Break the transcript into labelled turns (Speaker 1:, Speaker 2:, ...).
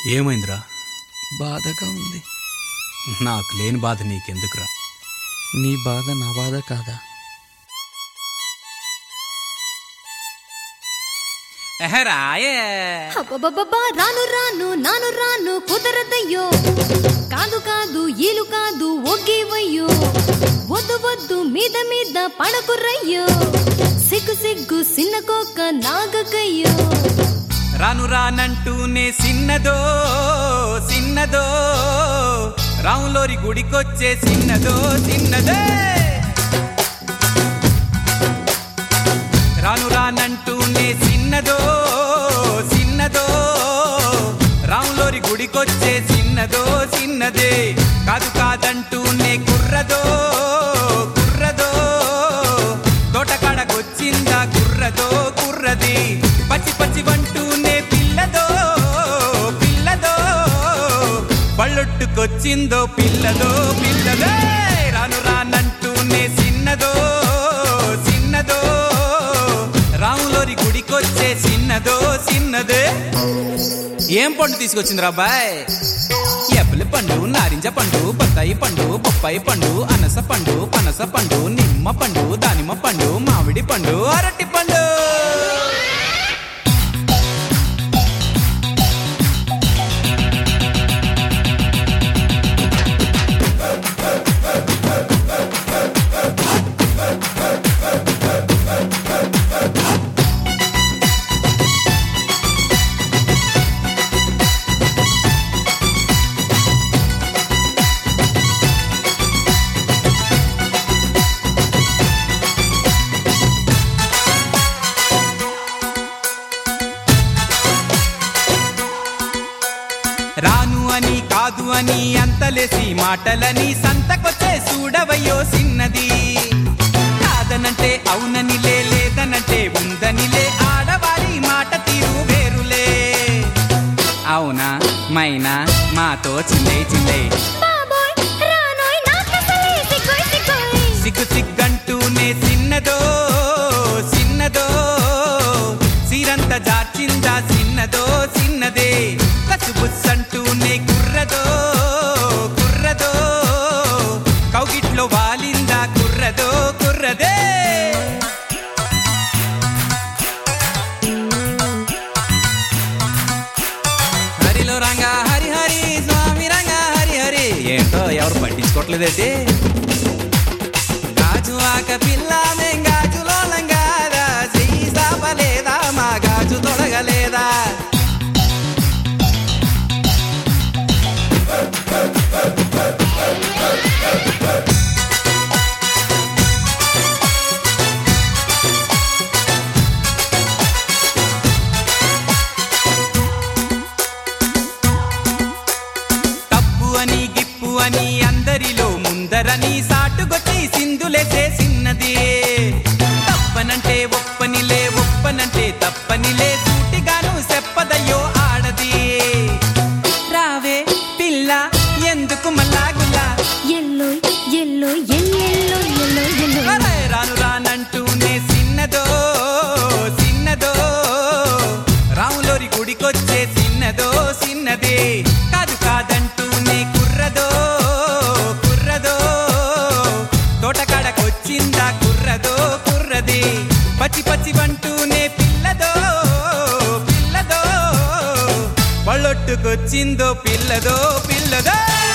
Speaker 1: ఏమైందిరా
Speaker 2: బాధగా ఉంది
Speaker 1: నాకు లేని బాధ నీకెందుకురా
Speaker 2: నీ బాధ నా బాధ కాదా
Speaker 1: రాయే
Speaker 3: అబ్బబ్బబ్బబ్బా, రాను రాను నాను రాను కుదరదయ్యో కాదు కాదు ఈలు కాదు ఒగ్గివయ్యో వద్దు వద్దు మీద మీద పడకురయ్యో సిగ్గు సిగ్గు సిన్న కోక నాగకయ్యో
Speaker 1: రాను రానంటూనే సిన్నదో సిన్నదో రాములోరి గుడికొచ్చే సిన్నదో సిన్నదే రాను రానంటూనే సిన్నదో సిన్నదో రాములోరి గుడికొచ్చే సిన్నదో సిన్నదే కాదు కాదంటూనే కుర్రదో కుర్రదో తోటకాడకొచ్చిందా కుర్రదో కుర్రది పచ్చి పచ్చి వంటూనే పిల్లదో పిల్లదో పళ్ళొట్టుకొచ్చిందో పిల్లదో పిల్లదే రాను రానంటూనే సిన్నదో సిన్నదో రాములోరి గుడికొచ్చే సిన్నదో సిన్నదే ఏం పండు తీసుకొచ్చింది రాబాయ్ ఎప్పలి పండు నారింజ పండు బత్తాయి పండు బొప్పాయి పండు అనస పండు పనస పండు నిమ్మ పండు దానిమ్మ పండు మామిడి పండు అరటి పండు రాను అని కాదు అని అంతలేసి మాటలని సంతకొచ్చే చూడవయ్యో సిన్నది కాదనంటే అవునని లే లేదనంటే ఉందనిలే ఆడవారి మాట తీరు వేరులే అవునా మైనా మాతో చిల్లే చిల్లే
Speaker 3: బాబోయ్ రానోయ్ నాకసలే సిగ్గోయ్ సిగ్గోయ్
Speaker 1: సిగ్గు సిగ్గంటూనే సిన్నదో సిన్నదో సిరంత జార్చిందా సిన్నదో సిన్నదే కసుబుస్సంటూనే కుర్రదో కుర్రదో కౌగిట్లో వాలిందా కుర్రదో కుర్రదే హరిలో రంగా హరి హరి స్వామి రంగా హరి హరి ఏంటో ఎవరు పట్టించుకోవట్లేదేంటి గాజు ఆక పిల్ల మేం గాజులో లంగారా సీసాపలేదా మా గాజు తొడగలేదా తప్పు అని గిప్పు అని అందరిలో ముందరని సాటుకొచ్చి సింధులేసే సిన్నది తప్పనంటే ఒప్పనిలే ఒప్పనంటే తప్పనిలే సూటిగాను చెప్పదయ్యో ఆడది రావే పిల్ల ఎందుకు మల్లాగుల్లా
Speaker 3: ఎల్లోయ్ ఎల్లోయ్ ఎల్లెల్లో ఎల్లో ఎల్లో
Speaker 1: అరే రాను రానంటూనే సిన్నదో సిన్నదో రాములోరి గుడికొచ్చే సిన్నదో సిన్నదే కాదు కాదంటూనే కుర్రదో కుర్రదో తోటకాడకొచ్చిందా కుర్రదో కుర్రది పచ్చి పచ్చి వంటూనే పిల్లదో పిల్లదో పళ్ళొట్టుకొచ్చిందో పిల్లదో పిల్లదో